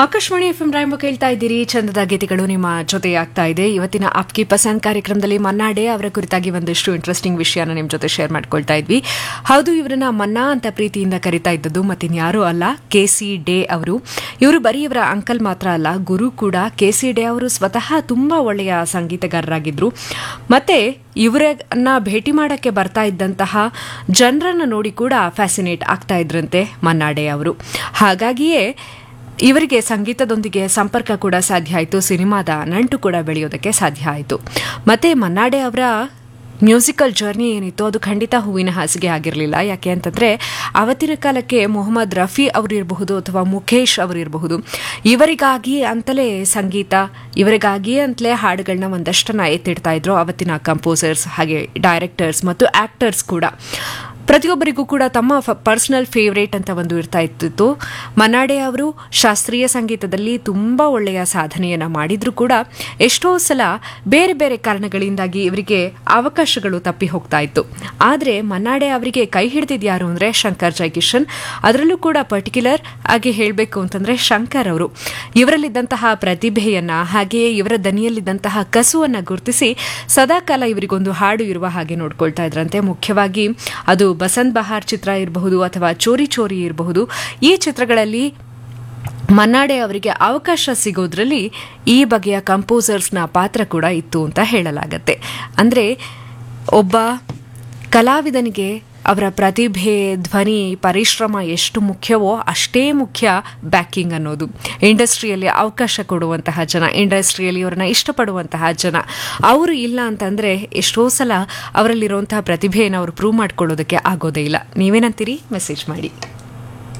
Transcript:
Akashvani F M ರಾಯಂಬ ಕೇಳ್ತಾ ಇದ್ದೀರಿ ಚಂದದ ಗೀತೆಗಳು ನಿಮ್ಮ ಜೊತೆ ಆಗ್ತಾ ಇದೆ ಇವತ್ತಿನ ಆಪ್ಕಿ ಪಸಂದ್ ಕಾರ್ಯಕ್ರಮದಲ್ಲಿ ಮನ್ನಾಡೆ ಅವರ ಕುರಿತಾಗಿ ಒಂದಿಷ್ಟು ಇಂಟ್ರೆಸ್ಟಿಂಗ್ ವಿಷಯನ ನಿಮ್ಮ ಜೊತೆ ಶೇರ್ ಮಾಡ್ಕೊಳ್ತಾ ಇದ್ವಿ ಹೌದು ಇವರನ್ನ ಮನ್ನಾ ಅಂತ ಪ್ರೀತಿಯಿಂದ ಕರಿತಾ ಇದ್ದದ್ದು ಮತ್ತಿನ್ಯಾರೂ ಅಲ್ಲ ಕೆ ಸಿ ಡೇ ಅವರು ಇವರು ಬರೀ ಇವರ ಅಂಕಲ್ ಮಾತ್ರ ಅಲ್ಲ ಗುರು ಕೂಡ ಕೆ ಸಿ ಡೇ ಅವರು ಸ್ವತಃ ತುಂಬಾ ಒಳ್ಳೆಯ ಸಂಗೀತಗಾರರಾಗಿದ್ರು ಮತ್ತೆ ಇವರನ್ನ ಭೇಟಿ ಮಾಡಕ್ಕೆ ಬರ್ತಾ ಇದ್ದಂತಹ ಜನರನ್ನ ನೋಡಿ ಕೂಡ ಫ್ಯಾಸಿನೇಟ್ ಆಗ್ತಾ ಇದ್ರಂತೆ ಮನ್ನಾಡೆ ಅವರು ಹಾಗಾಗಿಯೇ ಇವರಿಗೆ ಸಂಗೀತದೊಂದಿಗೆ ಸಂಪರ್ಕ ಕೂಡ ಸಾಧ್ಯ ಆಯಿತು ಸಿನಿಮಾದ ನಂಟು ಕೂಡ ಬೆಳೆಯೋದಕ್ಕೆ ಸಾಧ್ಯ ಆಯಿತು ಮತ್ತೆ ಮನ್ನಾಡೆ ಅವರ ಮ್ಯೂಸಿಕಲ್ ಜರ್ನಿ ಏನಿತ್ತು ಅದು ಖಂಡಿತ ಹೂವಿನ ಹಾಸಿಗೆ ಆಗಿರಲಿಲ್ಲ ಯಾಕೆ ಅಂತಂದ್ರೆ ಅವತ್ತಿನ ಕಾಲಕ್ಕೆ ಮೊಹಮ್ಮದ್ ರಫಿ ಅವರಿರಬಹುದು ಅಥವಾ ಮುಖೇಶ್ ಅವರಿರಬಹುದು ಇವರಿಗಾಗಿ ಅಂತಲೇ ಸಂಗೀತ ಇವರಿಗಾಗಿ ಅಂತಲೇ ಹಾಡುಗಳನ್ನ ಒಂದಷ್ಟನ್ನ ಎತ್ತಿಡ್ತಾ ಇದ್ರು ಅವತ್ತಿನ ಕಂಪೋಸರ್ಸ್ ಹಾಗೆ ಡೈರೆಕ್ಟರ್ಸ್ ಮತ್ತು ಆಕ್ಟರ್ಸ್ ಕೂಡ ಪ್ರತಿಯೊಬ್ಬರಿಗೂ ಕೂಡ ತಮ್ಮ ಪರ್ಸನಲ್ ಫೇವ್ರೇಟ್ ಅಂತ ಒಂದು ಇರ್ತಾ ಇತ್ತು ಮನ್ನಾಡೆ ಅವರು ಶಾಸ್ತ್ರೀಯ ಸಂಗೀತದಲ್ಲಿ ತುಂಬ ಒಳ್ಳೆಯ ಸಾಧನೆಯನ್ನು ಮಾಡಿದ್ರು ಕೂಡ ಎಷ್ಟೋ ಸಲ ಬೇರೆ ಬೇರೆ ಕಾರಣಗಳಿಂದಾಗಿ ಇವರಿಗೆ ಅವಕಾಶಗಳು ತಪ್ಪಿ ಹೋಗ್ತಾ ಇತ್ತು ಆದರೆ ಮನ್ನಾಡೆ ಅವರಿಗೆ ಕೈ ಹಿಡಿದಿದ್ಯಾರು ಅಂದರೆ ಶಂಕರ್ ಜೈಕಿಶನ್ ಅದರಲ್ಲೂ ಕೂಡ ಪರ್ಟಿಕ್ಯುಲರ್ ಆಗಿ ಹೇಳಬೇಕು ಅಂತಂದರೆ ಶಂಕರ್ ಅವರು ಇವರಲ್ಲಿದ್ದಂತಹ ಪ್ರತಿಭೆಯನ್ನ ಹಾಗೆಯೇ ಇವರ ದನಿಯಲ್ಲಿದ್ದಂತಹ ಕಸುವನ್ನು ಗುರುತಿಸಿ ಸದಾಕಾಲ ಇವರಿಗೊಂದು ಹಾಡು ಇರುವ ಹಾಗೆ ನೋಡ್ಕೊಳ್ತಾ ಇದ್ರಂತೆ ಮುಖ್ಯವಾಗಿ ಅದು ಬಸಂತ್ ಬಹಾರ್ ಚಿತ್ರ ಇರಬಹುದು ಅಥವಾ ಚೋರಿ ಚೋರಿ ಇರಬಹುದು ಈ ಚಿತ್ರಗಳಲ್ಲಿ ಮನ್ನಾಡೆ ಅವರಿಗೆ ಅವಕಾಶ ಸಿಗೋದ್ರಲ್ಲಿ ಈ ಬಗೆಯ ಕಂಪೋಸರ್ಸ್ನ ಪಾತ್ರ ಕೂಡ ಇತ್ತು ಅಂತ ಹೇಳಲಾಗತ್ತೆ ಅಂದರೆ ಒಬ್ಬ ಕಲಾವಿದನಿಗೆ ಅವರ ಪ್ರತಿಭೆ ಧ್ವನಿ ಪರಿಶ್ರಮ ಎಷ್ಟು ಮುಖ್ಯವೋ ಅಷ್ಟೇ ಮುಖ್ಯ ಬ್ಯಾಕಿಂಗ್ ಅನ್ನೋದು ಇಂಡಸ್ಟ್ರಿಯಲ್ಲಿ ಅವಕಾಶ ಕೊಡುವಂತಹ ಜನ ಇಂಡಸ್ಟ್ರಿಯಲ್ಲಿ ಅವರನ್ನ ಇಷ್ಟಪಡುವಂತಹ ಜನ ಅವರು ಇಲ್ಲ ಅಂತಂದರೆ ಎಷ್ಟೋ ಸಲ ಅವರಲ್ಲಿರುವಂತಹ ಪ್ರತಿಭೆಯನ್ನು ಅವರು ಪ್ರೂವ್ ಮಾಡ್ಕೊಳ್ಳೋದಕ್ಕೆ ಆಗೋದೇ ಇಲ್ಲ ನೀವೇನಂತೀರಿ ಮೆಸೇಜ್ ಮಾಡಿ